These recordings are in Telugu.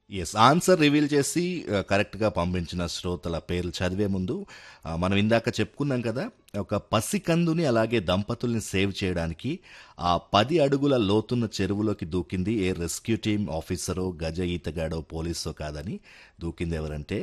యెస్. ఆన్సర్ రివీల్ చేసి ఆహ్, కరెక్ట్‌గా పంపించిన శ్రోతల పేర్లు చదివే ముందు ఆహ్, మనం ఇందాక చెప్పుకున్నాం కదా! ఒక పసికందుని అలాగే దంపతుల్ని సేవ్ చేయడానికి ఆ 10 అడుగుల లోతున్న చెరువులోకి దూకింది ఏ రెస్క్యూ టీమ్ ఆఫీసరో, గజ ఈతగాడో, పోలీసో కాదని దూకింది ఎవరంటే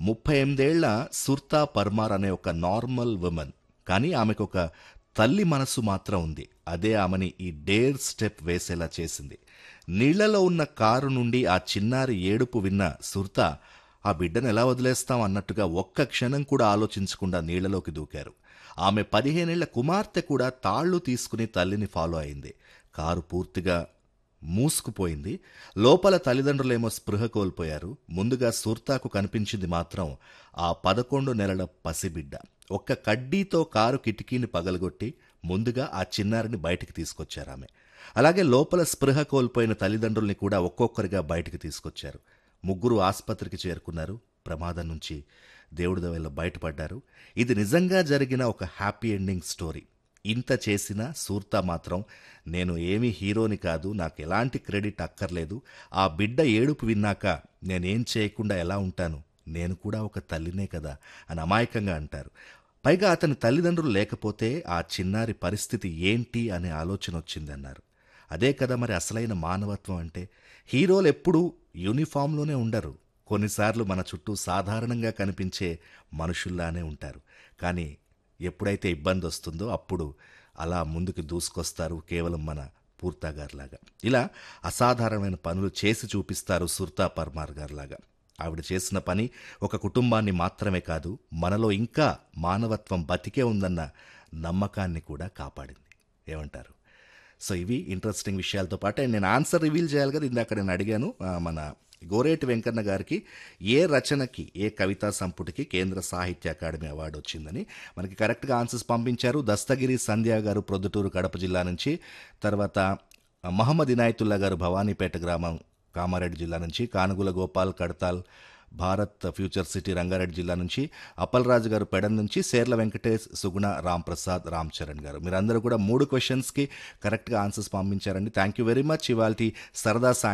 38 ఏళ్ల సుర్తా పర్మార్ అనే ఒక నార్మల్ వుమన్. కానీ ఆమెకొక తల్లి మనసు మాత్రం ఉంది. అదే ఆమెని ఈ డేర్ స్టెప్ వేసేలా చేసింది. నీళ్లలో ఉన్న కారు నుండి ఆ చిన్నారి ఏడుపు విన్న సుర్తా ఆ బిడ్డను ఎలా వదిలేస్తాం అన్నట్టుగా ఒక్క క్షణం కూడా ఆలోచించకుండా నీళ్లలోకి దూకారు. ఆమె 15 ఏళ్ల కుమార్తె కూడా తాళ్లు తీసుకుని తల్లిని ఫాలో అయింది. కారు పూర్తిగా మూసుకుపోయింది. లోపల తల్లిదండ్రులేమో స్పృహ కోల్పోయారు. ముందుగా సుర్తాకు కనిపించింది మాత్రం ఆ 11 నెలల పసిబిడ్డ. ఒక్క కడ్డీతో కారు కిటికీని పగలగొట్టి ముందుగా ఆ చిన్నారిని బయటికి తీసుకొచ్చారామె. అలాగే లోపల స్పృహ కోల్పోయిన తల్లిదండ్రుల్ని కూడా ఒక్కొక్కరిగా బయటికి తీసుకొచ్చారు. ముగ్గురు ఆస్పత్రికి చేరుకున్నారు. ప్రమాదం నుంచి దేవుడి దయ వల్ల బయటపడ్డారు. ఇది నిజంగా జరిగిన ఒక హ్యాపీ ఎండింగ్ స్టోరీ. ఇంత చేసినా సూర్తా మాత్రం నేను ఏమీ హీరోని కాదు. నాకెలాంటి క్రెడిట్ అక్కర్లేదు. ఆ బిడ్డ ఏడుపు విన్నాక నేనేం చేయకుండా ఎలా ఉంటాను? నేను కూడా ఒక తల్లినే కదా! అని అమాయకంగా అంటారు. పైగా అతని తల్లిదండ్రులు లేకపోతే ఆ చిన్నారి పరిస్థితి ఏంటి అనే ఆలోచనొచ్చిందన్నారు. అదే కదా మరి అసలైన మానవత్వం అంటే. హీరోలెప్పుడూ యూనిఫామ్‌లోనే ఉండరు. కొన్నిసార్లు మన చుట్టూ సాధారణంగా కనిపించే మనుషుల్లానే ఉంటారు. కానీ ఎప్పుడైతే ఇబ్బందొస్తుందో అప్పుడు అలా ముందుకు దూసుకొస్తారు కేవలం మన పూర్తా గారిలాగా. ఇలా అసాధారణమైన పనులు చేసి చూపిస్తారు సుర్తా పర్మార్ గారిలాగా. ఆవిడ చేసిన పని ఒక కుటుంబాన్ని మాత్రమే కాదు మనలో ఇంకా మానవత్వం బతికే ఉందన్న నమ్మకాన్ని కూడా కాపాడింది. ఏమంటారు? సో ఇవి ఇంట్రెస్టింగ్ విషయాలతో పాటు అండ్ నేను ఆన్సర్ రివీల్ చేయాలి కదా! ఇందాక నేను అడిగాను. ఆహ్, మన గోరేటి వెంకన్న గారికి ఏ రచనకి, ఏ కవితా సంపుటికి కేంద్ర సాహిత్య అకాడమీ అవార్డు వచ్చిందని మనకి కరెక్ట్‌గా ఆన్సర్స్ పంపించారు. దస్తగిరి సంధ్య గారు ప్రొద్దుటూరు కడప జిల్లా నుంచి, తర్వాత మహమ్మద్ ఇనాయతుల్లా గారు భవానీపేట గ్రామం కామారెడ్డి జిల్లా నుంచి, కానుగుల గోపాల్ కడతాల్ భారత్ ఫ్యూచర్ సిటీ రంగారెడ్డి జిల్లా నుంచి, అప్పలరాజు గారు పెడన్ నుంచి, సేర్ల వెంకటేష్, సుగుణ, రాంప్రసాద్, రామ్ చరణ్ గారు. మీరందరూ కూడా 3 క్వెషన్స్‌కి కరెక్ట్‌గా ఆన్సర్స్ పంపించారండి. Thank you very much. ఇవాల్టి సరదా సాయం